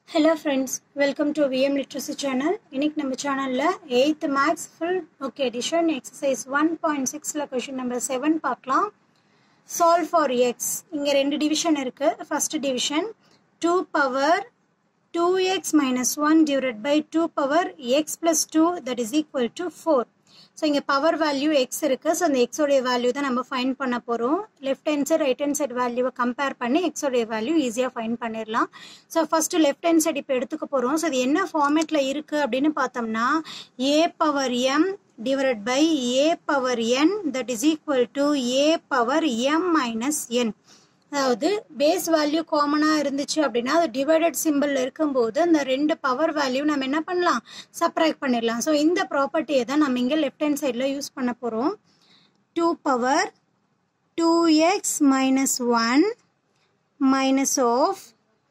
hello friends welcome to VM literacy channel இன்னைக்கு நம்ம சேனலில் eighth maths full book edition exercise one point சிக்ஸில் question number seven பார்க்கலாம் solve for X இங்கே ரெண்டு டிவிஷன் இருக்குது first division two power two X minus one divide by two power X plus two that is equal to four so இங்கே power value X இருக்குது so அந்த எக்ஸோடைய value தான் நம்ம ஃபைன் பண்ண போகிறோம் left hand side right hand side வேல்யூவை compare பண்ணி எக்ஸோடைய வேல்யூ ஈஸியாக ஃபைன் பண்ணிடலாம் so first left hand side இப்போ எடுத்துக்க போகிறோம் ஸோ இது என்ன ஃபார்மேட்டில் இருக்குது அப்படின்னு பார்த்தோம்னா A power M divide by A power N that is equal to A power M minus N அதாவது பேஸ் வேல்யூ காமனாக இருந்துச்சு அப்படின்னா அது டிவைடட் சிம்பிள் இருக்கும்போது அந்த ரெண்டு பவர் வேல்யூ நம்ம என்ன பண்ணலாம் சப்ராக்ட் பண்ணிடலாம் ஸோ இந்த ப்ராப்பர்ட்டியை தான் நம்ம இங்கே லெஃப்ட் ஹேண்ட் சைடில் யூஸ் பண்ண போகிறோம் two power two X minus one minus of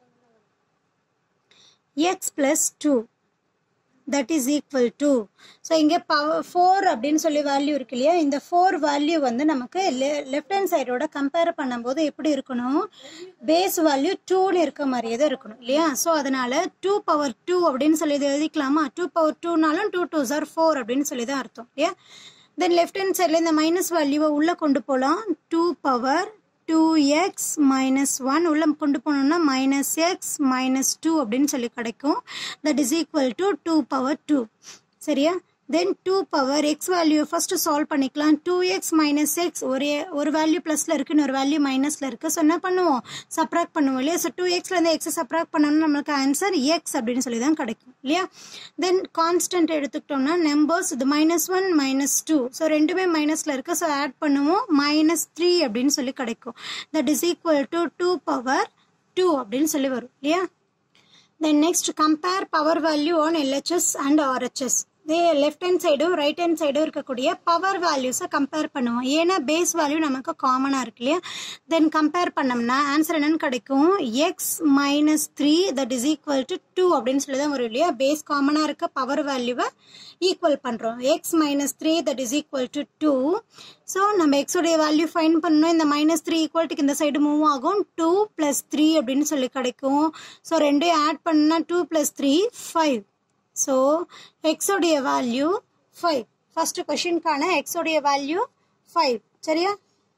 X plus two that is equal to so இங்கே பவர் ஃபோர் அப்படின்னு சொல்லி வேல்யூ இருக்கு இல்லையா இந்த ஃபோர் வேல்யூ வந்து நமக்கு லெஃப்ட் ஹேண்ட் சைடோட கம்பேர் பண்ணும்போது எப்படி இருக்கணும் பேஸ் வேல்யூ டூன்னு இருக்க மாதிரியே தான் இருக்கணும் இல்லையா ஸோ அதனால டூ பவர் டூ அப்படின்னு சொல்லி இதை எழுதிக்கலாமா டூ பவர் டூனாலும் டூ டூ சார் ஃபோர் அப்படின்னு சொல்லி தான் அர்த்தம் இல்லையா தென் லெஃப்ட் ஹேண்ட் சைடில் இந்த மைனஸ் வேல்யூவை உள்ளே கொண்டு போகலாம் two power two X minus one உள்ள கொண்டு போனோம்னா மைனஸ் எக்ஸ் மைனஸ் டூ அப்படின்னு சொல்லி கிடைக்கும் that is equal to two power two சரியா then two power X value first solve பண்ணிக்கலாம் டூ எக்ஸ் மைனஸ் எக்ஸ் ஒரு ஒரு வேல்யூ ப்ளஸில் இருக்குது இன்னொரு வேல்யூ மைனஸில் இருக்குது ஸோ என்ன பண்ணுவோம் சப்ராக்ட் பண்ணுவோம் இல்லையா ஸோ டூ எக்ஸ்லேருந்து எக்ஸை சப்ராக்ட் பண்ணோம்னா நம்மளுக்கு ஆன்சர் எக்ஸ் அப்படின்னு சொல்லி தான் கிடைக்கும் இல்லையா தென் கான்ஸ்டன்ட் எடுத்துக்கிட்டோம்னா நம்பர்ஸ் இது minus one minus two so ரெண்டுமே மைனஸில் இருக்குது ஸோ ஆட் பண்ணுவோம் மைனஸ் த்ரீ அப்படின்னு சொல்லி கிடைக்கும் that is equal to two power two அப்படின்னு சொல்லி வரும் இல்லையா then next compare power value on LHS and RHS இதே லெஃப்ட் ஹேண்ட் சைடும் ரைட் ஹேண்ட் சைடும் இருக்கக்கூடிய பவர் வேல்யூஸை கம்பேர் பண்ணுவோம் ஏன்னா பேஸ் வேல்யூ நமக்கு காமனாக இருக்கு இல்லையா தென் கம்பேர் பண்ணோம்னா ஆன்சர் என்னன்னு கிடைக்கும் X minus three that is equal to two அப்படின்னு சொல்லி தான் வரும் இல்லையா பேஸ் காமனாக இருக்க பவர் வேல்யூவை ஈக்குவல் பண்ணுறோம் X minus three that is equal to two so நம்ம எக்ஸோடைய வேல்யூ ஃபைன் பண்ணணும் இந்த மைனஸ் த்ரீ ஈக்குவல்ட்டுக்கு இந்த சைடு மூவ் ஆகும் டூ ப்ளஸ் த்ரீ அப்படின்னு சொல்லி கிடைக்கும் ஸோ ரெண்டையும் ஆட் பண்ணால் two plus three five so எக்ஸோடைய வேல்யூ ஃபைவ் ஃபர்ஸ்ட் கொஷினுக்கான எக்ஸோடைய வேல்யூ ஃபைவ் சரியா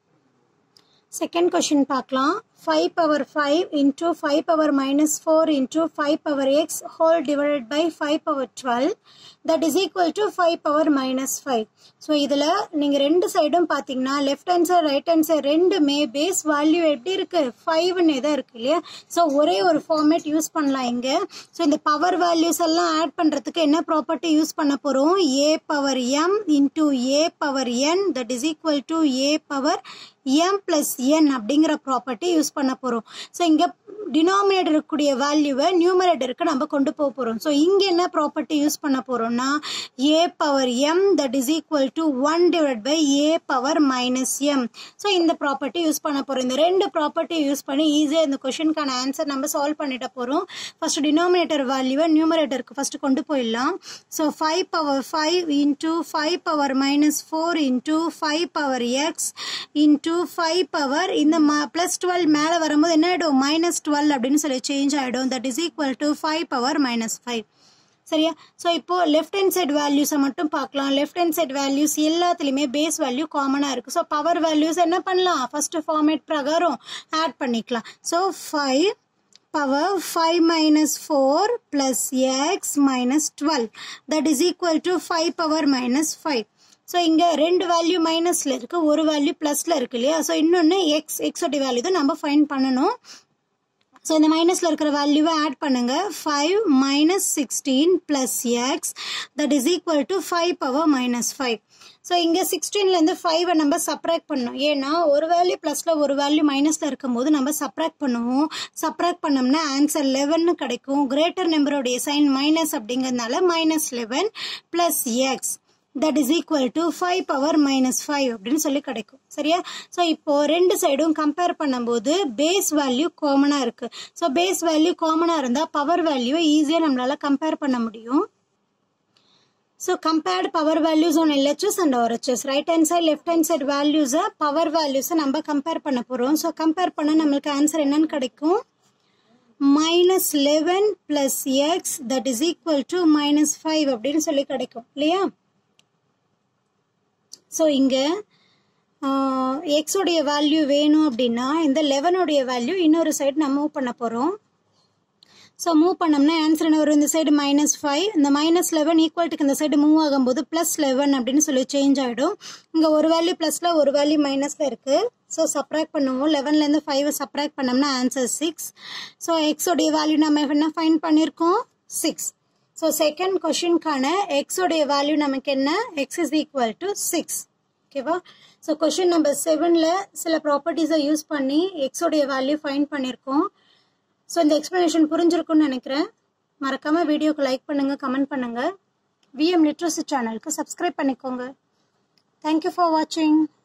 செகண்ட் கொஷின் பார்க்கலாம் five power five into five power minus four into five power X whole divided by five power twelve that is equal to five power minus five so இதில் நீங்கள் ரெண்டு சைடும் பார்த்தீங்கன்னா left hand side right hand side ரெண்டுமே base value எப்படி இருக்கு ஃபைவ்னு தான் இருக்கு இல்லையா ஸோ ஒரே ஒரு ஃபார்மேட் யூஸ் பண்ணலாம் இங்கே ஸோ இந்த பவர் வேல்யூஸ் எல்லாம் ஆட் பண்ணுறதுக்கு என்ன ப்ராப்பர்ட்டி யூஸ் பண்ண போகிறோம் A power M into A power N that is equal to A power M plus N அப்படிங்கிற ப்ராப்பர்ட்டி யூஸ் பண்ண போகிறோம் ஸோ இங்கே டினாமினேட்டர் இருக்கக்கூடிய வேல்யூவை நியூமரேட்டருக்கு நம்ம கொண்டு போக போகிறோம் ஸோ இங்கே என்ன ப்ராப்பர்ட்டி யூஸ் பண்ண போகிறோம்னா A power M that is equal to one divide by A power minus M so இந்த ப்ராப்பர்ட்டி யூஸ் பண்ண போகிறோம் இந்த ரெண்டு ப்ராப்பர்ட்டி யூஸ் பண்ணி ஈஸியாக இந்த கொஷனுக்கான ஆன்சர் நம்ம சால்வ் பண்ணிட்ட போகிறோம் ஃபர்ஸ்ட் டினாமினேட்டர் வேல்யூவை நியூமரேட்டருக்கு ஃபர்ஸ்ட் கொண்டு போயிடலாம் so five power five into five power minus four into five power X into five power இந்த ப்ளஸ் டுவெல் மேலே வரும்போது என்ன ஆகிடும் மைனஸ் டுவெல் அப்படின்னு சொல்லி சேஞ்ச் ஆகிடும் that is equal to five power minus five சரியா ஸோ இப்போ லெஃப்ட் ஹேண்ட் சைட் வேல்யூஸை மட்டும் பார்க்கலாம் லெஃப்ட் ஹேண்ட் சைட் வேல்யூஸ் எல்லாத்துலேயுமே பேஸ் வேல்யூ காமனாக இருக்குது ஸோ பவர் வேல்யூஸ் என்ன பண்ணலாம் ஃபர்ஸ்ட் ஃபார்மேட் பிரகாரம் ஆட் பண்ணிக்கலாம் so five power five minus four plus X minus twelve that is equal to five power minus five so இங்கே ரெண்டு value மைனஸில் இருக்குது ஒரு வேல்யூ ப்ளஸில் இருக்கு இல்லையா ஸோ இன்னொன்று எக்ஸ் எக்ஸோடைய வேல்யூ தான் நம்ம ஃபைன் பண்ணணும் ஸோ இந்த மைனஸில் இருக்கிற வேல்யூவை ஆட் பண்ணுங்க five minus sixteen plus X that is equal to five power minus five so இங்கே சிக்ஸ்டீன்லேருந்து ஃபைவை நம்ம சப்ராக்ட் பண்ணோம் ஏன்னா ஒரு வேல்யூ ப்ளஸில் ஒரு வேல்யூ மைனஸில் இருக்கும்போது நம்ம சப்ராக்ட் பண்ணுவோம் சப்ராக்ட் பண்ணோம்னா ஆன்சர் லெவன்னு கிடைக்கும் கிரேட்டர் நம்பருடைய சைன் மைனஸ் அப்படிங்கிறதுனால minus eleven plus X that is equal to five power minus five அப்படின்னு சொல்லி கிடைக்கும் சரியா ஸோ இப்போ ரெண்டு சைடும் கம்பேர் பண்ணும்போது பேஸ் வேல்யூ காமனாக இருக்கு ஸோ பேஸ் வேல்யூ காமனாக இருந்தால் பவர் வேல்யூவை ஈஸியாக நம்மளால கம்பேர் பண்ண முடியும் so compared power values on LHS and RHS right hand side left hand side வேல்யூஸை பவர் வேல்யூஸை நம்ம கம்பேர் பண்ண போகிறோம் ஸோ கம்பேர் பண்ண நம்மளுக்கு ஆன்சர் என்னன்னு கிடைக்கும் minus eleven plus X that is equal to minus five அப்படின்னு சொல்லி கிடைக்கும் இல்லையா ஸோ இங்கே எக்ஸோடைய வேல்யூ வேணும் அப்படின்னா இந்த லெவனுடைய வேல்யூ இன்னொரு சைடு நம்ம மூவ் பண்ண போகிறோம் ஸோ மூவ் பண்ணோம்னா ஆன்சர் என்ன வரும் இந்த சைடு மைனஸ் ஃபைவ் இந்த மைனஸ் லெவன் ஈக்குவல்ட்டுக்கு இந்த சைடு மூவ் ஆகும்போது ப்ளஸ் லெவன் அப்படின்னு சொல்லி சேஞ்ச் ஆகிடும் இங்கே ஒரு வேல்யூ ப்ளஸில் ஒரு வேல்யூ மைனஸில் இருக்குது ஸோ சப்ராக்ட் பண்ணுவோம் லெவன்லேருந்து ஃபைவ் சப்ராக்ட் பண்ணோம்னா ஆன்சர் சிக்ஸ் ஸோ எக்ஸோடைய வேல்யூ நம்ம என்ன ஃபைன் பண்ணியிருக்கோம் சிக்ஸ் ஸோ செகண்ட் கொஷினுக்கான எக்ஸோடைய வேல்யூ நமக்கு என்ன X is equal to six ஓகேவா ஸோ கொஷின் நம்பர் செவனில் சில ப்ராப்பர்ட்டிஸை யூஸ் பண்ணி எக்ஸோடைய வேல்யூ ஃபைன் பண்ணியிருக்கோம் ஸோ இந்த எக்ஸ்ப்ளனேஷன் புரிஞ்சிருக்கும்னு நினைக்கிறேன் மறக்காமல் வீடியோக்கு லைக் பண்ணுங்கள் கமெண்ட் பண்ணுங்கள் விஎம் லிட்ரஸி சேனலுக்கு சப்ஸ்கிரைப் பண்ணிக்கோங்க தேங்க்யூ ஃபார் வாட்சிங்